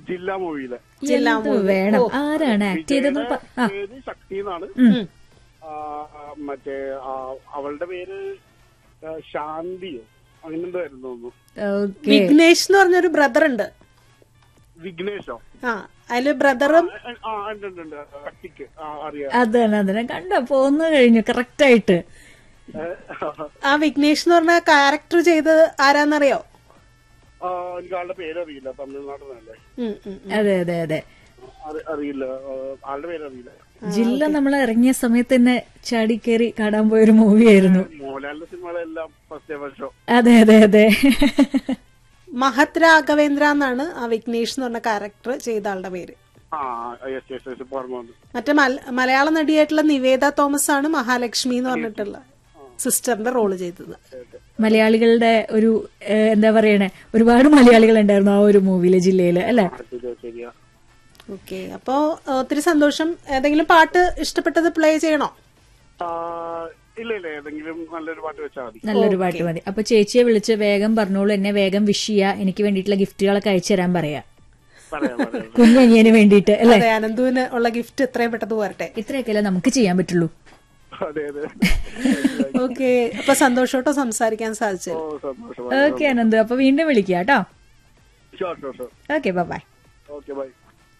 ജില്ലാ മൂവിയിലെ ജില്ലാ എന്ത് movie. വേണം ഓ. ആരാണ് ആക്ട് ചെയ്തെന്ന് പ- ആ പേര് ശക്തി എന്നാണ് ഉം. ആ, മറ്റേ ആ, അവളുടെ പേര് ആ, ശാന്തിയോ അങ്ങനെ എന്തായിരുന്നു തോന്നുന്നു ഓക്കെ വിഘ്നേഷ് എന്ന് പറഞ്ഞൊരു ബ്രദർ ഉണ്ട് വിഘ്നേഷോ ആ അതില് ബ്രദറും ആ, ആ ഉണ്ട് ഉണ്ട് ഉണ്ട് ശക്തിക്ക് ആ അറിയാം അതന്നെ അതന്നെ കണ്ടോ പോന്നു കഴിഞ്ഞു കറക്റ്റ് ആയിട്ട് ഏ, ആ വിഘ്നേഷ് എന്ന് പറഞ്ഞ ക്യാരക്ടർ ചെയ്തത് ആരാന്നറിയോ ആ, എനിക്ക് ആളുടെ പേരറിയില്ല തമിഴ്നാട്ടിലല്ലേ ഉം, ഉം, ഉം. അതെ അതെ അതെ അറി- അറിയില്ല ആ, ആളുടെ പേരറിയില്ല ജില്ല നമ്മൾ ഇറങ്ങിയ സമയത്ത് തന്നെ ചാടി കയറി കാണാൻ പോയൊരു മൂവിയായിരുന്നു മോഹൻലാലിന്റെ സിനിമകളെല്ലാം ഫസ്റ്റ് വർഷം അതെ അതെ അതെ മഹത് രാഘവേന്ദ്ര എന്നാണ് ആ വിഘ്നേഷ് എന്ന് പറഞ്ഞ ക്യാരക്ടർ ചെയ്ത ആളുടെ പേര് ആ യെസ് യെസ് യെസ് ഓർമ്മ വന്നു മറ്റേ മല- മലയാള നടിയായിട്ടുള്ള നിവേദ തോമസ് ആണ് മഹാലക്ഷ്മി എന്ന് പറഞ്ഞിട്ടുള്ള സിസ്റ്ററിന്റെ റോള് ചെയ്തത് മലയാളികളുടെ ഒരു ഏഹ്, എന്താ പറയണേ ഒരുപാട് മലയാളികൾ ഉണ്ടായിരുന്നു ആ ഒരു മൂവിയില് ജില്ലയില് അല്ലെ ശരിയാ ശരിയാ ഓക്കെ അപ്പോ ഒത്തിരി സന്തോഷം ഏതെങ്കിലും പാട്ട് ഇഷ്ടപ്പെട്ടത് പ്ലേ ചെയ്യണോ ആ, ഇല്ല ഇല്ല ഏതെങ്കിലും നല്ലൊരു പാട്ട് വെച്ചാൽ മതി നല്ലൊരു പാട്ട് മതി അപ്പൊ ചേച്ചിയെ വിളിച്ച് വേഗം പറഞ്ഞോളൂ എന്നെ വേഗം വിഷ് ചെയ്യാ എനിക്ക് വേണ്ടിയിട്ടുള്ള ഗിഫ്റ്റുകളൊക്കെ അയച്ചു തരാൻ പറയാ പറയാം പറയാം കുഞ്ഞനിയന് വേണ്ടിയിട്ട് അല്ലെ അതെ അനന്തുവിന് ഉള്ള ഗിഫ്റ്റ് എത്രയും പെട്ടെന്ന് വരട്ടെ ഇത്രയൊക്കെയല്ലേ നമുക്ക് ചെയ്യാൻ പറ്റുള്ളൂ അതെ അതെ ഓക്കെ അപ്പൊ സന്തോഷോട്ടോ സംസാരിക്കാൻ സാധിച്ചു ഓ സന്തോഷം ഓക്കെ അനന്തു അപ്പൊ വീണ്ടും വിളിക്കുക കേട്ടോ sure sure sure okay bye okay bye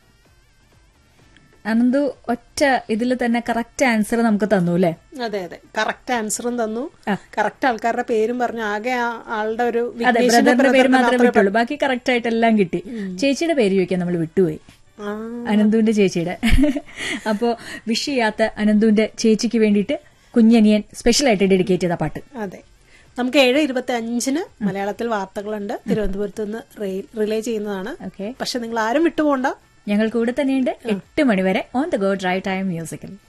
Ananthu ഒറ്റ ഇതിൽ തന്നെ കറക്റ്റ് ആൻസർ നമുക്ക് തന്നു അല്ലേ അതെ അതെ കറക്റ്റ് ആൻസറും തന്നു ആ. കറക്റ്റ് ആൾക്കാരുടെ പേരും പറഞ്ഞു ആകെ ആ ആളുടെ ഒരു അതെ വിഘ്നേഷിന്റെ ബ്രദറിന്റെ പേര് brother മാത്രമേ മാത്രമേ വിട്ടുള്ളൂ ബാക്കി കറക്റ്റ് ആയിട്ട് എല്ലാം കിട്ടി ചേച്ചിയുടെ പേര് ചോദിക്കാൻ നമ്മൾ വിട്ടുപോയി ആ, അനന്തുവിന്റെ ചേച്ചിയുടെ അപ്പോ വിഷ് ചെയ്യാത്ത അനന്തുവിന്റെ ചേച്ചിക്ക് വേണ്ടിയിട്ട് കുഞ്ഞനിയൻ സ്പെഷ്യൽ ആയിട്ട് ഡെഡിക്കേറ്റ് ചെയ്ത പാട്ട് അതെ നമുക്ക് ഏഴ് ഇരുപത്തി അഞ്ചിന് മലയാളത്തിൽ വാർത്തകളുണ്ട് തിരുവനന്തപുരത്ത് നിന്ന് റിലേ ചെയ്യുന്നതാണ് ഓക്കെ പക്ഷെ നിങ്ങൾ ആരും വിട്ടുപോകണ്ട ഞങ്ങൾ കൂടെ തന്നെയുണ്ട് എട്ട് മണിവരെ on the go drive time musical